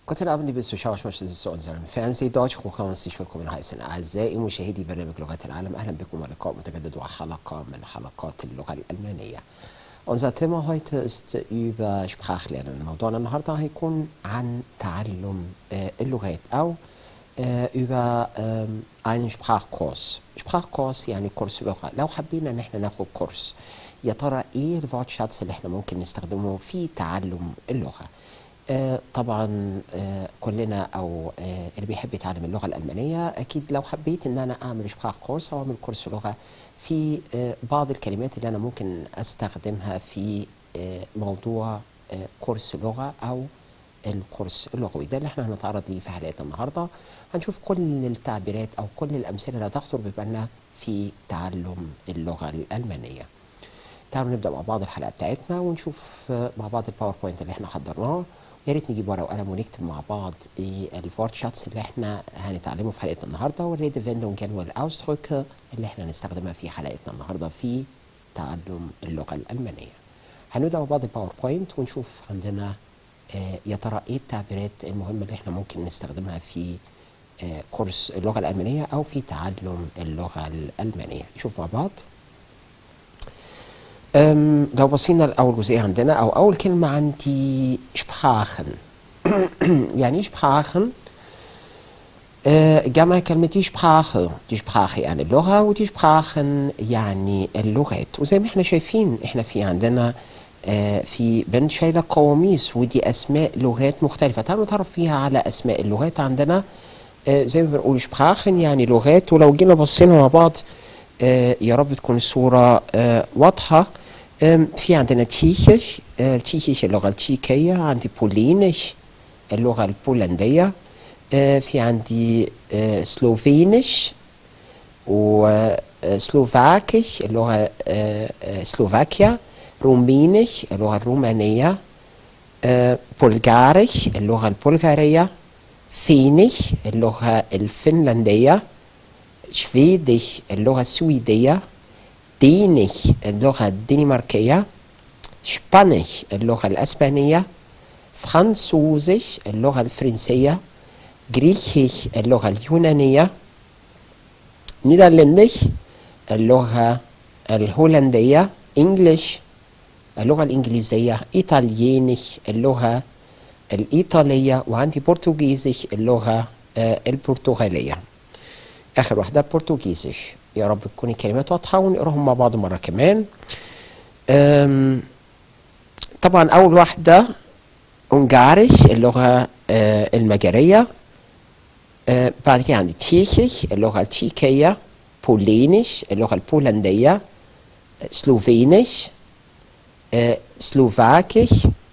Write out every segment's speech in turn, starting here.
Guten Abend, liebe Zuschauer, ich möchte Sie zu unserem Fernseh Deutsch herzlich willkommen heißen. أعزائي مشاهدي برنامج لغة العالم أهلا بكم ولقاء متجدد وحلقة من حلقات اللغة الألمانية. Unser Thema heute ist über Sprachlernen. موضوعنا النهارده هيكون عن تعلم آه، اللغات أو آه، über ähm, einen Sprachkurs. Sprachkurs يعني كورس لغة. لو حبينا إن احنا ناخد كورس يا ترى إيه الفوتشاتس اللي احنا ممكن نستخدمه في تعلم اللغة؟ آه، طبعا آه، كلنا او آه، اللي بيحب يتعلم اللغه الالمانيه اكيد لو حبيت ان انا اعمل اشباح كورس او اعمل كورس لغه في آه، بعض الكلمات اللي انا ممكن استخدمها في آه، موضوع آه، كورس لغه او الكورس اللغوي ده اللي احنا هنتعرض ليه في حلقتنا النهارده هنشوف كل التعبيرات او كل الامثله اللي هتخطر ببالنا في تعلم اللغه الالمانيه تعالوا نبدا مع بعض الحلقه بتاعتنا ونشوف آه، مع بعض الباوربوينت اللي احنا حضرناه يا ريت نجيب ورقه وقلم ونكتب مع بعض ايه الفورت شاتس اللي احنا هنتعلمه في حلقتنا النهارده والريد فيندونجن والاوستروك اللي احنا هنستخدمها في حلقتنا النهارده في تعلم اللغه الالمانيه. هنبدا مع بعض الباوربوينت ونشوف عندنا آه، يا ترى ايه التعبيرات المهمه اللي احنا ممكن نستخدمها في آه، كورس اللغه الالمانيه او في تعلم اللغه الالمانيه. نشوف مع بعض. أم، لو بصينا لأول جزئية عندنا أو أول كلمة عندي Sprachen يعني إيه Sprachen آه، جمع كلمة die Sprache die Sprache يعني اللغة ودي Sprachen يعني اللغات وزي ما احنا شايفين احنا في عندنا آه، في بنت شايلة قواميس ودي أسماء لغات مختلفة تعالوا نتعرف فيها على أسماء اللغات عندنا آه، زي ما بنقول Sprachen يعني لغات ولو جينا بصينا مع بعض آه، يا رب تكون الصورة آه، واضحة آم، في عندنا تشيكيش آه، تشيكيش اللغة التشيكية عندي بولينيش اللغة البولندية آه، في عندي آه، سلوفينيش وسلوفاكيش اللغة آه، آه، سلوفاكيا رومينيش اللغة الرومانية آه، بلغاريش اللغة البلغارية فينيش اللغة الفنلندية شويديش اللغة السويدية دينيش اللغة الدنماركية شبانيش اللغة الأسبانية فرانسوزيش اللغة الفرنسية جريكيش اللغة اليونانية نيدرلنديش اللغة الهولندية انجليش اللغة الإنجليزية إيطاليانيش اللغة الإيطالية وعندي برتغيزيش اللغة آه، البرتغالية آخر واحدة برتغيزيش يا رب تكون الكلمات واضحة ونقراهم مع بعض مرة كمان أم، طبعا أول واحدة أونجاريش اللغة آه، المجرية آه، بعد كده عندي تشيكيش اللغة التشيكية بولينيش اللغة البولندية آه، سلوفينيش آه، سلوفاكيش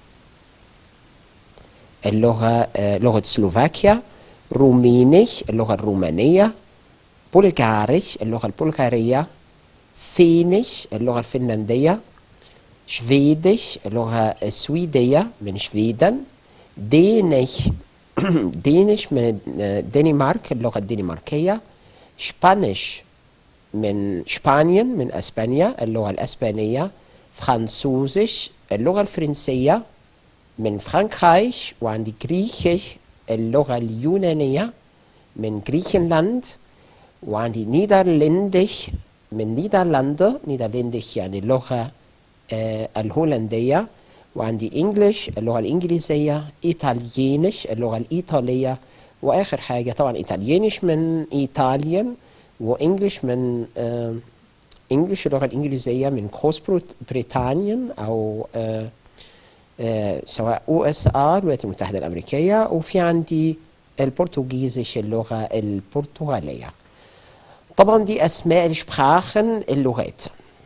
اللغة آه، لغة سلوفاكيا رومينيش اللغة الرومانية بلغاريش اللغة البلغارية فينيش اللغة الفنلندية شفيديش اللغة السويدية من شفيدن دينيش دينيش من الدنمارك اللغة الدنماركية شبانيش من شبانيا من اسبانيا اللغة الاسبانية فرانسوزيش اللغة الفرنسية من فرانكرايش وعندي جريكيش اللغة اليونانية من جريكنلاند وعندي نيدرلندش من نيدرلندا نيدرلندش يعني اللغة آه الهولندية وعندي انجلش اللغة الانجليزية ايطاليانش اللغة الايطالية واخر حاجة طبعا ايطاليانش من ايطاليان وانجلش من آه انجلش اللغة الانجليزية من غروس بريطانيا او آه آه سواء او اس ار الولايات المتحدة الامريكية وفي عندي البرتغيزيش اللغة البرتغالية طبعا دي اسماء الشبراخن اللغات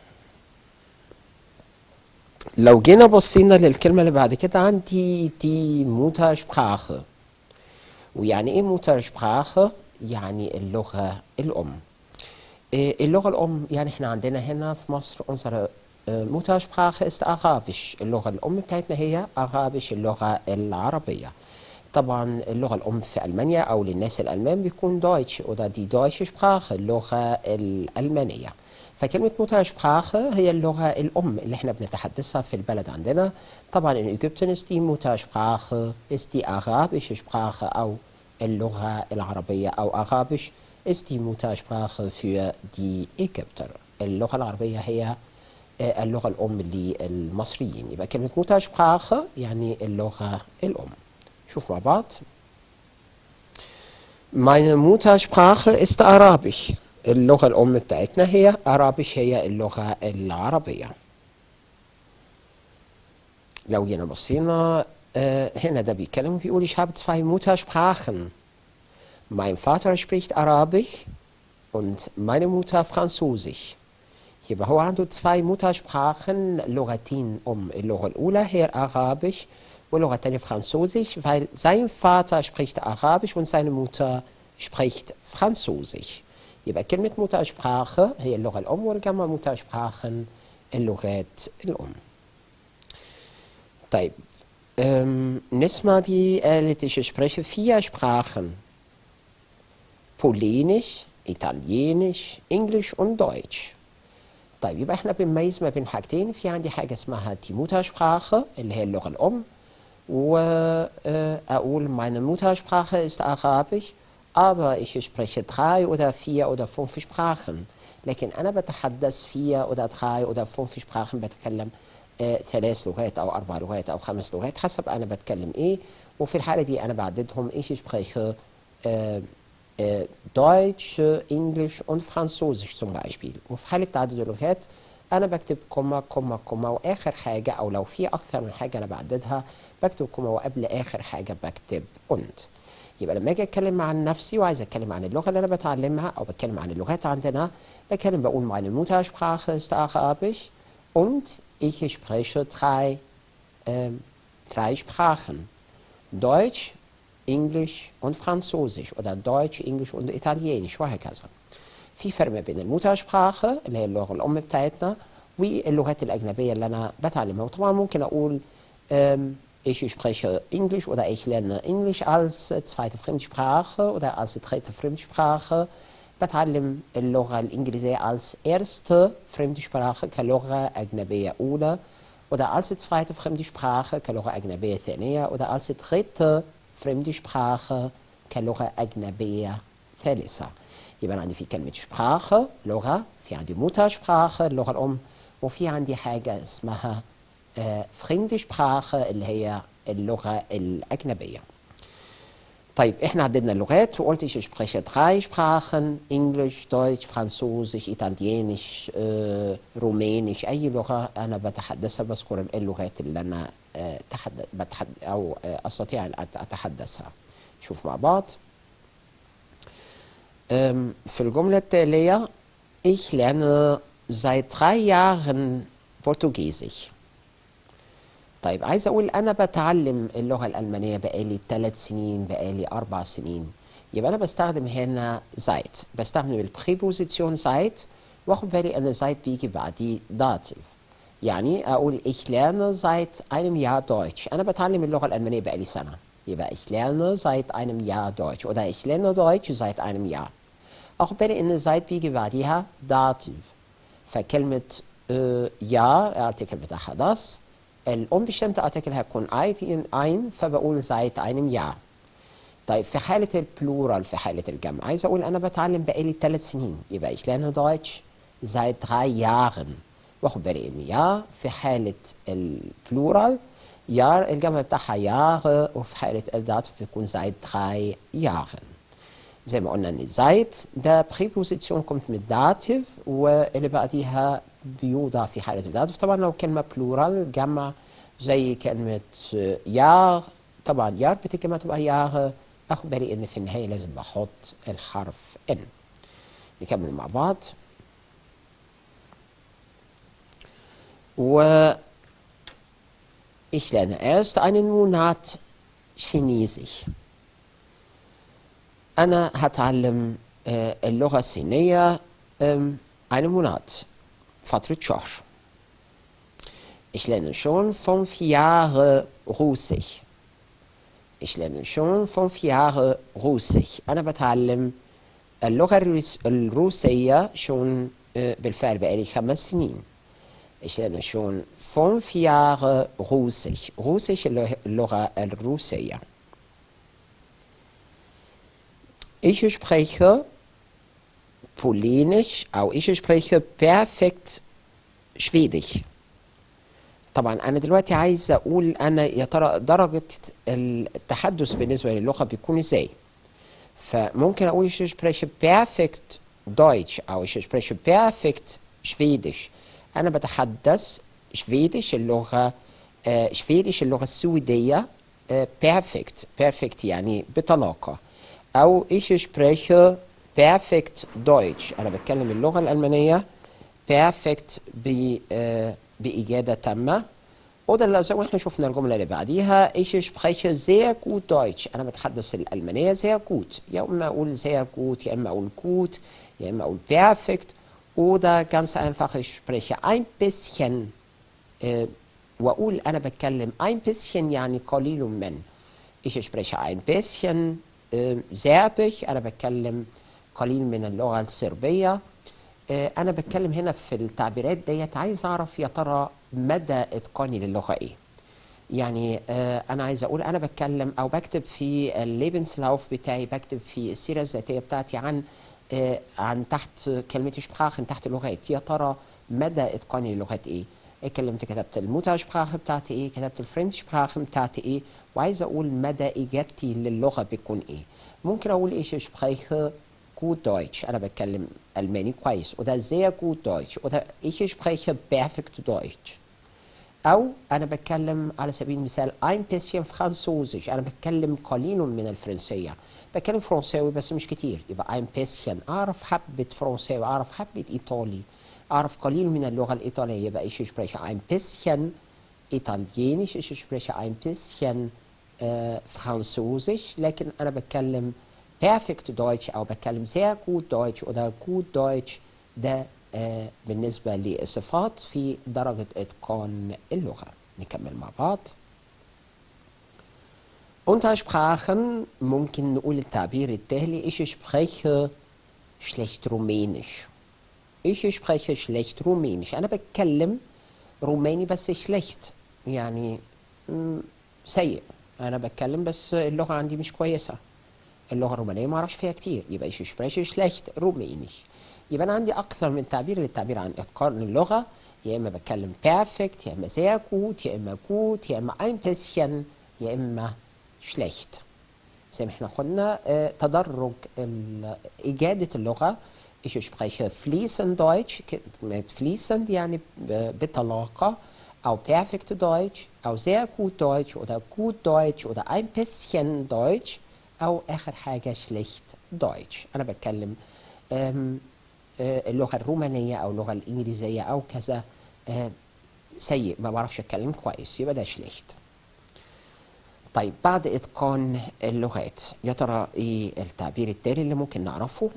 لو جينا بصينا للكلمة اللي بعد كده عندي دي موترشبراخه ويعني ايه موترشبراخه يعني اللغة الأم إيه اللغة الأم يعني احنا عندنا هنا في مصر unsere äh, Muttersprache ist Arabisch اللغة الأم بتاعتنا هي Arabisch اللغة العربية طبعا اللغة الأم في ألمانيا أو للناس الألمان بيكون دويتش oder die deutsche Sprache اللغة الألمانية فكلمة Muttersprache هي اللغة الأم اللي احنا بنتحدثها في البلد عندنا طبعا in Ägypten ist die Muttersprache ist die arabische Sprache أو اللغة العربية أو Arabisch ist die Muttersprache für die Ägypter اللغة العربية هي آه، اللغة الأم للمصريين يبقى كلمة Muttersprache يعني اللغة الأم شوف مع بعض Meine Muttersprache ist Arabisch اللغة الأم بتاعتنا هي Arabisch هي اللغة العربية لو جينا بصينا äh, هنا ده بيتكلم بيقول ich habe zwei Muttersprachen mein Vater spricht Arabisch und meine Mutter Französisch يبقى هو عنده zwei Muttersprachen لغتين أم اللغة الأولى هي Arabisch واللغة الثانية Französisch weil sein Vater spricht Arabisch und seine Mutter spricht Französisch يبقى كلمة Muttersprache هي اللغة الأم والجمع Muttersprachen اللغات الأم طيب ähm, نسمع die elitische Sprache vier Sprachen Polnisch, Italienisch, Englisch und Deutsch طيب يبقى احنا بنميز ما بين حاجتين في عندي حاجة اسمها die Muttersprache اللي هي اللغة الأم وأقول meine Muttersprache ist Arabisch aber ich spreche drei oder vier oder fünf Sprachen لكن أنا بتحدث vier oder drei oder fünf Sprachen بتكلم آه، ثلاث لغات أو أربع لغات أو خمس لغات حسب أنا بتكلم إيه وفي الحالة دي أنا بعددهم ich spreche äh, äh, Deutsch, Englisch und Französisch zum Beispiel وفي حالة تعدد اللغات أنا بكتب كوما كوما كوما وآخر حاجة أو لو في أكثر من حاجة أنا بعددها بكتب كوما وقبل آخر حاجة بكتب und يبقى لما اجي اتكلم عن نفسي وعايز اتكلم عن اللغه اللي انا بتعلمها او بتكلم عن اللغات عندنا بتكلم بقول meine Muttersprache ist Arabisch und ich spreche drei ähm, drei Sprachen Deutsch Englisch und Französisch oder Deutsch Englisch und Italienisch وهكذا في فرق ما بين الموتاrsprache اللي هي اللغه الام بتاعتنا واللغات الاجنبيه اللي انا بتعلمها وطبعا ممكن اقول ähm, ich spreche Englisch oder ich lerne Englisch als zweite Fremdsprache oder als dritte Fremdsprache. بتعلم اللغة الإنجليزية als erste Fremdsprache كلغة أجنبية أولى oder als zweite Fremdsprache كلغة أجنبية ثانية oder als dritte Fremdsprache كلغة أجنبية ثالثة يبقى عندي في كلمة Sprache لغة في عندي Muttersprache اللغة الأم وفي عندي حاجة اسمها آه، fremde Sprache اللي هي اللغة الأجنبية طيب احنا عددنا اللغات وقلت ich spreche drei Sprachen Englisch, Deutsch, Französisch, Italienisch, äh, Rumänisch أي لغة أنا بتحدثها بذكر اللغات اللي أنا آه، تحد... بتحد... أو آه، أستطيع أن أت- أتحدثها شوف مع بعض ähm, في الجملة التالية ich lerne seit drei Jahren Portugiesisch طيب عايز اقول انا بتعلم اللغه الالمانيه بقالي ثلاث سنين بقالي اربع سنين يبقى انا بستخدم هنا seit بستخدم البريبوزيسيون seit واخد بالي ان seit بيجي بعديه dativ يعني اقول ich lerne seit einem Jahr Deutsch انا بتعلم اللغه الالمانيه بقالي سنه يبقى ich lerne seit einem Jahr Deutsch oder ich lerne Deutsch seit einem Jahr اخد بالي ان seit بيجي بعديها dativ فكلمه äh, ja الارتكل بتاعها das الأنبestimmte Artikel هيكون ein, ein فبقول seit einem Jahr طيب في حالة البلورال في حالة الجمع عايز أقول أنا بتعلم بقالي ثلاث سنين يبقى ich lerne Deutsch seit drei Jahren واخد بالي إن يا في حالة البلورال يار الجمع بتاعها Jahre وفي حالة الداتيف بيكون seit drei Jahren زي ما قلنا ان seit ده بريبوزيسيون كومت من الداتيف واللي بعديها بيوضع في حالة الداتيف طبعا لو كلمة بلورال جمع زي كلمة يار طبعا يار بتتجمع تبقى يار اخد بالي ان في النهاية لازم بحط الحرف ان نكمل مع بعض و ich lerne erst einen Monat Chinesisch أنا هتعلم آه، اللغة الصينية آم، einen Monat فترة شهر Ich lerne schon fünf Jahre Russisch Ich lerne schon fünf Jahre Russisch أنا بتعلم اللغة الروس- الروسية schon آه، بالفعل بقالي خمس سنين ich lerne schon fünf Jahre Russisch Russisch اللغة الروسية ich spreche Polnisch أو ich spreche perfekt Schwedisch طبعا انا دلوقتي عايز اقول انا يا ترى درجه التحدث بالنسبه للغه بيكون ازاي فممكن اقول ich spreche perfekt Deutsch او ich spreche perfekt Schwedisch انا بتحدث شفيدش اللغه آه، شفيدش اللغه السويديه بيرفكت بيرفكت يعني بطلاقه او ich spreche perfekt Deutsch انا بتكلم اللغه الالمانيه بيرفكت ب آه، باجاده تامه oder لو زي ما احنا شفنا الجمله اللي بعديها ich spreche sehr gut Deutsch انا بتحدث الالمانيه sehr gut يا اما اقول sehr gut يا اما اقول gut يا اما اقول perfekt oder ganz einfach ich spreche ein bisschen äh, واقول انا بتكلم ein bisschen يعني قليل من ich spreche ein bisschen äh, Serbisch انا بتكلم قليل من اللغه الصربيه آه، انا بتكلم هنا في التعبيرات ديت عايز اعرف يا ترى مدى اتقاني للغه ايه يعني آه، انا عايز اقول انا بتكلم او بكتب في الليبنسلاوف بتاعي بكتب في السيره الذاتيه بتاعتي عن آه، عن تحت كلمه شبراخن تحت اللغات يا ترى مدى اتقاني للغات ايه اتكلمت كتبت الموتا شبراخ بتاعتي ايه كتبت الفرنش شبراخ بتاعتي ايه وعايز اقول مدى اجابتي للغه بيكون ايه ممكن اقول ايش شبراخ gut Deutsch انا بتكلم الماني كويس oder sehr gut Deutsch oder ich spreche perfekt Deutsch او انا بتكلم على سبيل المثال ein bisschen Französisch انا بتكلم قليل من الفرنسيه بتكلم فرنساوي بس مش كتير يبقى ein bisschen اعرف حبه فرنساوي اعرف حبه ايطالي اعرف قليل من اللغه الايطاليه يبقى ich spreche ein bisschen italienisch ich spreche ein bisschen äh, französisch لكن انا بتكلم perfect Deutsch او بتكلم sehr gut Deutsch oder gut Deutsch ده آه بالنسبة للصفات في درجة اتقان اللغة نكمل مع بعض unter Sprachen ممكن نقول التعبير التالي ich spreche schlecht Rumänisch ich spreche schlecht Rumänisch أنا بتكلم روماني بس schlecht يعني مم، سيء أنا بتكلم بس اللغة عندي مش كويسة اللغة الرومانية ما اعرفش فيها كتير يبقى ich spreche schlecht Rumänisch يبقى أنا عندي أكثر من تعبير للتعبير عن إتقان اللغة يا إما بتكلم perfect يا إما sehr gut يا إما gut يا إما ein bisschen يا إما schlecht زي ما احنا قلنا آه، تدرج ال- إجادة اللغة ich spreche fließend Deutsch كلمة fließend يعني ب- بطلاقة أو perfect Deutsch أو sehr gut Deutsch oder gut Deutsch oder ein bisschen Deutsch أو آخر حاجة schlecht Deutsch أنا بتكلم آم، آه، اللغة الرومانية أو اللغة الإنجليزية أو كذا آه، سيء ما بعرفش أتكلم كويس يبقى ده schlecht طيب بعد إتقان اللغات يا ترى إيه التعبير التالي اللي ممكن نعرفه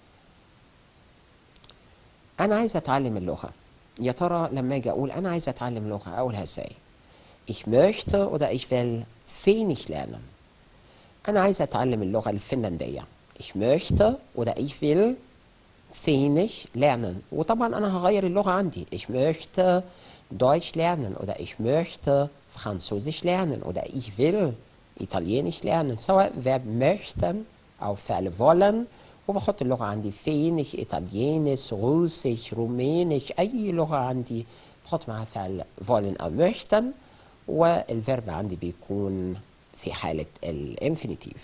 أنا عايز أتعلم اللغة يا ترى لما أجي أقول أنا عايز أتعلم لغة أقولها إزاي Ich möchte oder ich will Finnisch lernen أنا عايز أتعلم اللغة الفنلندية Ich möchte oder ich will Finnisch lernen وطبعا أنا هغير اللغة عندي Ich möchte Deutsch lernen oder ich möchte Französisch lernen oder ich will Italienisch lernen سواء Verb möchten أو فعل wollen وبحط اللغة عندي فينش إيطاليانس روسيش رومانيش أي لغة عندي بحط معاها فعل wollen أو möchten والفيرب عندي بيكون في حالة الانفينيتيف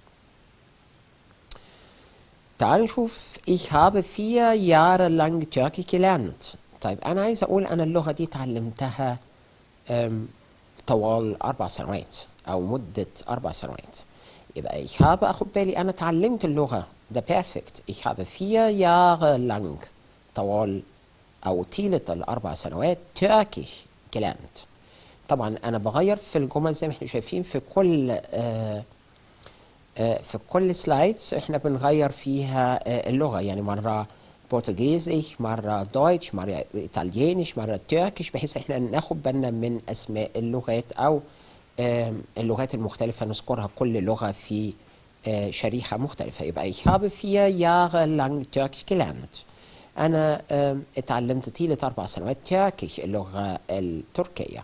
تعالوا نشوف ich habe vier Jahre lang Türkisch gelernt طيب أنا عايز أقول أنا اللغة دي اتعلمتها أم، طوال أربع سنوات أو مدة أربع سنوات يبقى ich habe أخد بالي أنا اتعلمت اللغة ده perfect ich habe vier Jahre lang طوال أو طيلة الأربع سنوات تركيش gelernt طبعا أنا بغير في الجمل زي ما احنا شايفين في كل آه آه، في كل سلايدز احنا بنغير فيها آه، اللغة يعني مرة برتغيزيش مرة دويتش مرة ايطاليانيش مرة تركيش بحيث احنا ناخد بالنا من اسماء اللغات او آم، اللغات المختلفة نذكرها كل لغة في آه، شريحة مختلفة يبقى ich habe vier Jahre lang Türkisch gelernt أنا آم، اتعلمت طيلة أربع سنوات تركيش اللغة التركية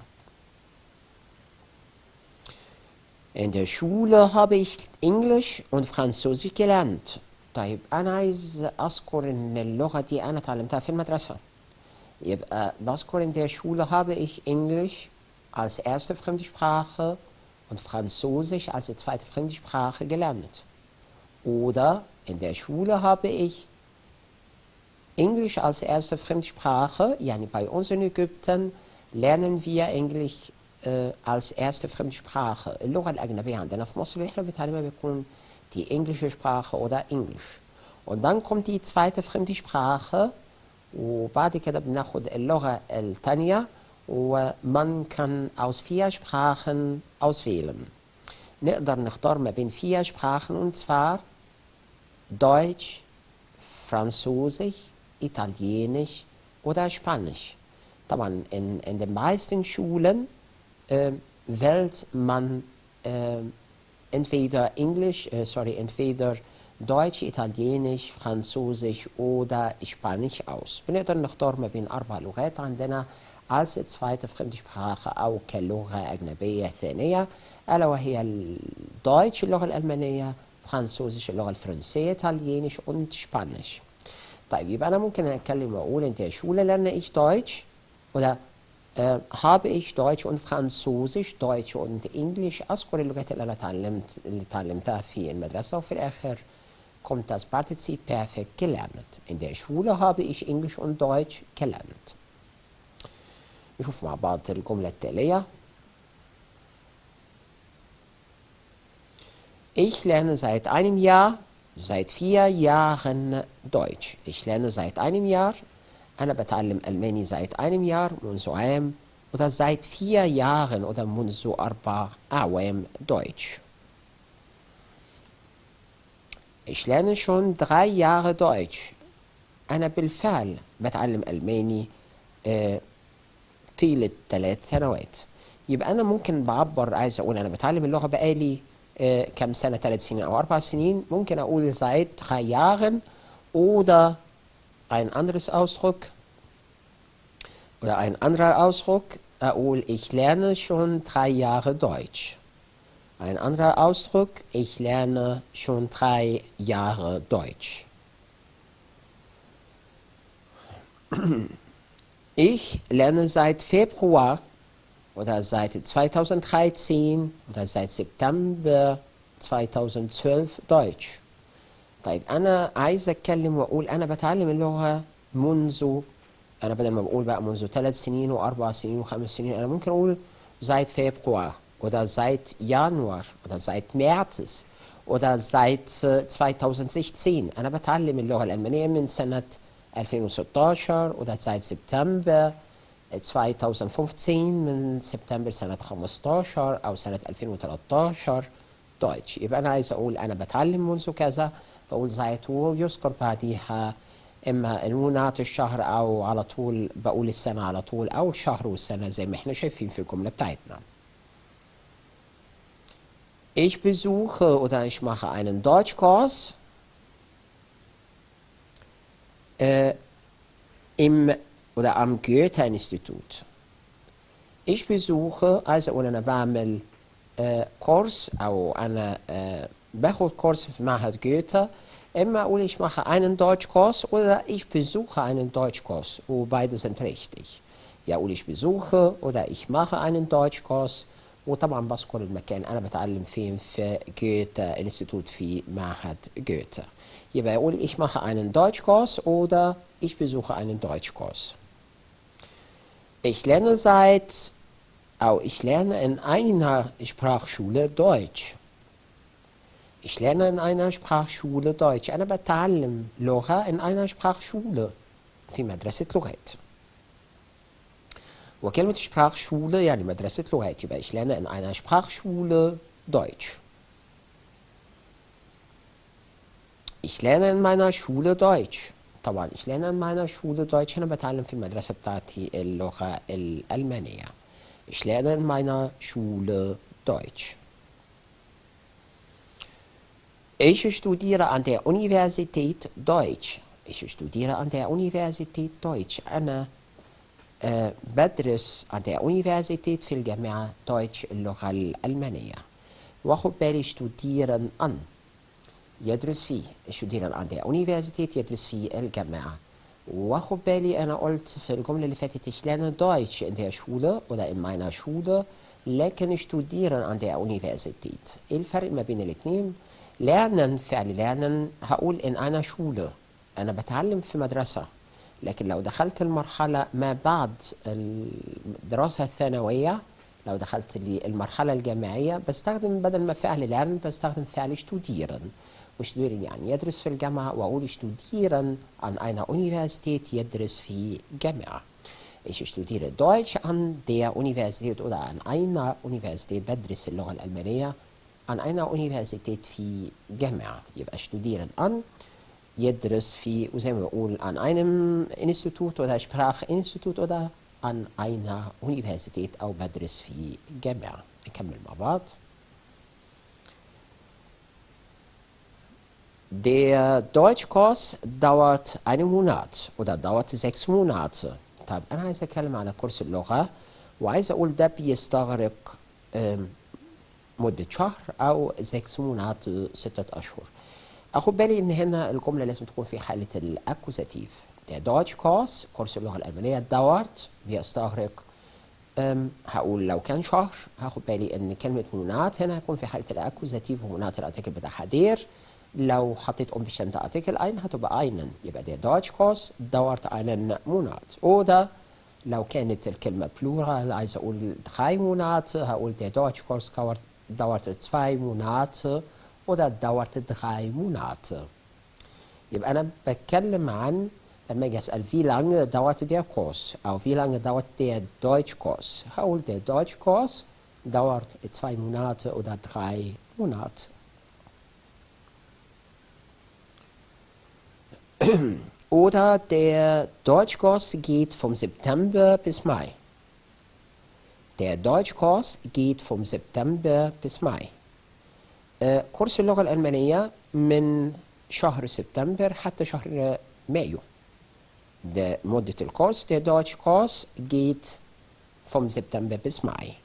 In der Schule habe ich Englisch und Französisch gelernt. طيب أنا عايز أذكر إن اللغة دي أنا اتعلمتها في المدرسة. يبقى بذكر in der Schule habe ich Englisch als erste Fremdsprache und Französisch als die zweite Fremdsprache gelernt. Oder in der Schule habe ich Englisch als erste Fremdsprache, yani bei uns in Ägypten lernen wir Englisch äh, als erste Fremdsprache. اللغة الأجنبية عندنا في مصر اللي احنا بنتعلمها بيكون die englische Sprache oder Englisch. Und dann kommt die zweite Fremdsprache وبعد كده بناخد اللغة التانية ومن كان aus vier Sprachen auswählen. نقدر نختار ما بين vier Sprachen und zwar Deutsch, Französisch, Italienisch oder Spanisch. طبعا in, in den meisten Schulen äh, wählt man äh, entweder Englisch, äh, sorry, entweder Deutsch, Italienisch, Französisch oder Spanisch aus. بنقدر نختار ما بين أربع لغات عندنا als zweite Fremdsprache أو كلغة أجنبية ثانية ألا وهي الدويتش اللغة الألمانية فرانسوزيش اللغة الفرنسية إيطاليانيش und Spanisch. طيب يبقى أنا ممكن أتكلم وأقول in der Schule lerne ich Deutsch oder äh, habe ich Deutsch und Französisch, Deutsch und Englisch أذكر اللغات اللي أنا اتعلمت اللي اتعلمتها في المدرسة وفي الآخر kommt das Partizip perfekt gelernt. In der Schule habe ich Englisch und Deutsch gelernt. نشوف مع بعض الجملة التالية Ich lerne seit einem Jahr, seit vier Jahren Deutsch. Ich lerne seit einem Jahr. أنا بتعلم ألماني seit einem Jahr, منذ عام oder seit vier Jahren oder منذ أربع أعوام Deutsch. Ich lerne schon drei Jahre Deutsch. أنا بالفعل بتعلم ألماني آه، طيلة ثلاث سنوات. يبقى أنا ممكن بعبر عايز أقول أنا بتعلم اللغة بقالي آه، كام سنة ثلاث سنين أو أربع سنين ممكن أقول seit drei Jahren oder ein anderes Ausdruck oder ein anderer Ausdruck أقول ich lerne schon drei Jahre Deutsch. Ein anderer Ausdruck, ich lerne schon drei Jahre Deutsch. Ich lerne seit Februar oder seit 2013 oder seit September 2012 Deutsch. طيب أنا عايز أتكلم وأقول أنا بتعلم اللغة منذ أنا بدل ما بقول بقى منذ ثلاث سنين وأربع سنين وخمس سنين أنا ممكن أقول seit Februar oder seit Januar oder seit März oder seit äh, 2016 أنا بتعلم اللغة الألمانية من سنة 2016 oder seit September 2015 من سبتمبر سنة 15 أو سنة 2013 Deutsch يبقى أنا عايز أقول أنا بتعلم منذ كذا بقول seit ويذكر بعديها إما المونات الشهر أو على طول بقول السنة على طول أو الشهر والسنة زي ما احنا شايفين في الجملة بتاعتنا Ich besuche oder ich mache einen Deutschkurs äh, im oder am Goethe-Institut. Ich besuche also oder أنا بعمل آه، كورس أو أنا آه، باخد كورس في معهد جوتا إما أقول ich mache einen Deutschkurs oder ich besuche einen Deutschkurs وbeide sind richtig. يا أقول ich besuche oder ich mache einen Deutschkurs وطبعا بذكر المكان أنا بتعلم فين في جوتا انستيتوت في معهد جوتا يبقى يقول ich mache einen Deutschkurs oder ich besuche einen Deutschkurs. Ich lerne seit أو ich lerne in einer Sprachschule Deutsch. Ich lerne in einer Sprachschule Deutsch. أنا بتعلم لغة in einer Sprachschule في مدرسة لغات. وكلمة Sprachschule يعني مدرسة لغات يبقى ich lerne in einer Sprachschule Deutsch. Ich lerne in meiner Schule Deutsch. طبعا ich lerne in meiner Schule Deutsch أنا بتعلم في المدرسة بتاعتي اللغة الألمانية. Ich lerne in meiner Schule Deutsch. Ich studiere an der Universität Deutsch. Ich studiere an der Universität Deutsch. أنا آه، بدرس an der Universität في الجامعة Deutsch اللغة الألمانية. واخد بالي studieren an يدرس فيه studieren an der Universität يدرس في الجامعة. واخد بالي أنا قلت في الجملة اللي فاتت ich lerne Deutsch in der Schule oder in meiner Schule لكن studieren an der Universität. ايه الفرق ما بين الاثنين؟ lernen فعل lernen هقول in einer Schule أنا بتعلم في مدرسة لكن لو دخلت المرحلة ما بعد الدراسة الثانوية لو دخلت المرحلة الجامعية بستخدم بدل ما فعل lernen بستخدم فعل studieren وشتوديرن يعني يدرس في الجامعة وأقول studieren an einer Universität يدرس في جامعة Ich studiere Deutsch an der Universität oder an einer Universität بدرس اللغة الألمانية an einer Universität في جامعة يبقى studieren an يدرس في وزي ما بقول an einem Institut oder Sprachinstitut oder an einer Universität أو بدرس في جامعة نكمل مع بعض Der Deutschkurs dauert einen Monat oder dauert sechs Monate. طب أنا عايز أتكلم على كورس اللغة وعايز أقول ده بيستغرق آم، مدة شهر أو sechs Monate ستة أشهر. أخد بالي إن هنا الجملة لازم تكون في حالة الأكوزاتيف. Der Deutschkurs كورس اللغة الألمانية dauert بيستغرق أم، هقول لو كان شهر هاخد بالي ان كلمة مونات هنا هيكون في حالة الاكوزاتيف ومونات الارتيكل بتاعها دير لو حطيت ام bestimmte ارتيكل ein هتبقى einen يبقى der Deutschkurs dauert einen Monat oder لو كانت الكلمة plural عايز اقول drei Monate هقول der Deutschkurs dauert dauerte zwei Monate oder dauerte drei Monate يبقى انا بتكلم عن لما اجي اسال wie lange dauerte der Kurs او wie lange dauert der Deutschkurs هقول der Deutschkurs dauert zwei Monate oder drei Monate oder der Deutschkurs geht vom September bis Mai der Deutschkurs geht vom September bis Mai آه، كورس اللغة الألمانية من شهر سبتمبر حتى شهر مايو ده مدة الكورس der Deutschkurs geht vom September bis Mai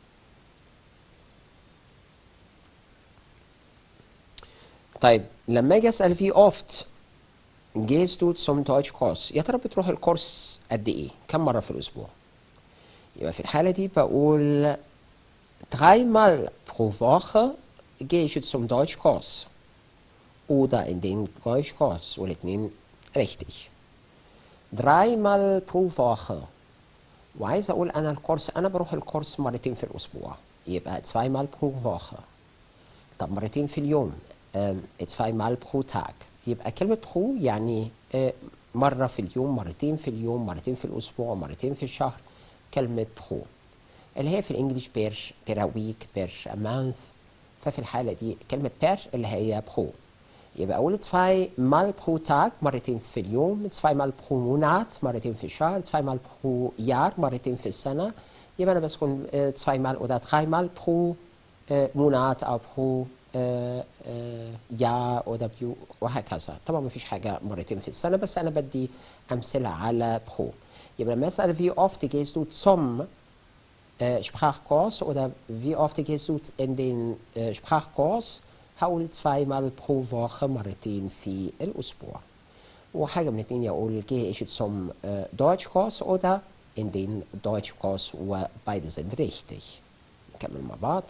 طيب لما اجي اسال في oft gehst du zum Deutschkurs يا ترى بتروح الكورس قد ايه كم مره في الاسبوع يبقى في الحاله دي بقول dreimal pro Woche gehe ich zum Deutschkurs oder in den Deutschkurs والاثنين richtig dreimal pro Woche وعايز اقول انا الكورس انا بروح الكورس مرتين في الاسبوع يبقى zweimal pro Woche طب مرتين في اليوم ähm, zweimal pro Tag يبقى كلمة pro يعني آه، مرة في اليوم مرتين في اليوم مرتين في الأسبوع مرتين في الشهر كلمة pro اللي هي في الإنجليش بير بير week بير a month ففي الحالة دي كلمة بير اللي هي pro يبقى أقول zweimal pro Tag مرتين في اليوم zweimal pro Monat مرتين في الشهر zweimal pro Jahr مرتين في السنة يبقى أنا بسكن آه، zweimal oder dreimal pro آه، Monat أو pro آه، آه، Jahr oder بيو وهكذا طبعا ما فيش حاجة مرتين في السنة بس أنا بدي أمثلة على pro يبقى لما أسأل wie oft gehst du zum äh, Sprachkurs oder wie oft gehst du in den äh, Sprachkurs هقول zweimal pro Woche مرتين في الأسبوع وحاجة من اتنين يقول gehe ich zum äh, Deutschkurs oder in den Deutschkurs وbeide sind richtig نكمل مع بعض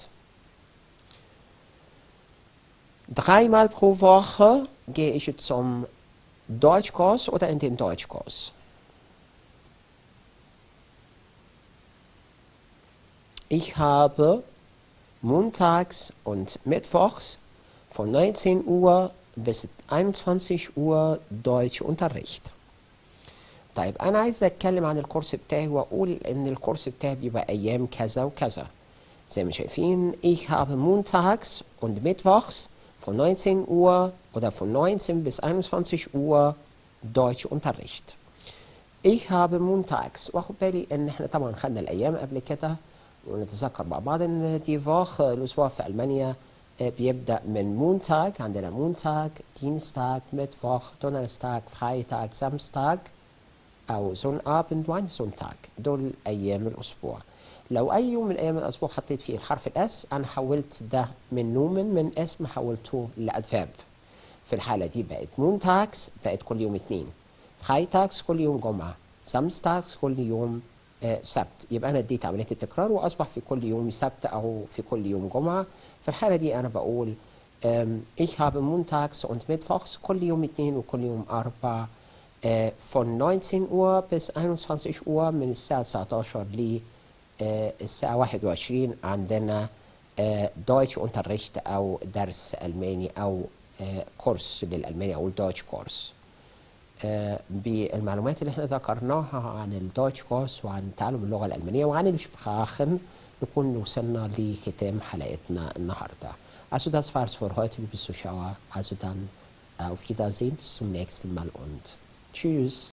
Dreimal pro Woche gehe ich zum Deutschkurs oder in den Deutschkurs. Ich habe montags und mittwochs von 19 Uhr bis 21 Uhr Deutschunterricht. طيب أنا عايز أتكلم عن الكورس بتاعي وأقول إن الكورس بتاعي بيبقى أيام كذا وكذا. زي ما شايفين ich habe montags und mittwochs von 19 Uhr oder von 19 bis 21 Uhr Deutschunterricht. Ich habe montags واخد بالي ان احنا طبعا خدنا الايام قبل كده ونتذكر مع بعض ان دي فوخ الاسبوع في المانيا آه، بيبدأ من مونتاج عندنا مونتاج دينستاج ميتفوخ دونرستاج فرايتاج سامستاج أو زون أبند وان سونتاج دول أيام الأسبوع لو أي يوم من أيام الأسبوع حطيت فيه الحرف الأس أنا حولت ده من نومن من اسم حولته لأدفاب في الحالة دي بقت مونتاكس بقت كل يوم اتنين فرايتاكس كل يوم جمعة سامستاكس كل يوم آه، سبت يبقى انا اديت عمليه التكرار واصبح في كل يوم سبت او في كل يوم جمعه في الحاله دي انا بقول ähm, ich habe montags und mittwochs كل يوم اثنين وكل يوم اربع äh, von 19 Uhr bis 21 Uhr من الساعه 19 ل آه، الساعه 21 عندنا آه، دويتش unterricht او درس الماني او آه، كورس للالماني او الدويتش كورس آه، بالمعلومات اللي احنا ذكرناها عن الدويتش كورس وعن تعلم اللغة الألمانية وعن السprachen نكون وصلنا لختام حلقتنا النهاردة. Also das war's für heute, liebe Zuschauer. Also dann auf Wiedersehen, bis zum nächsten Mal und tschüss.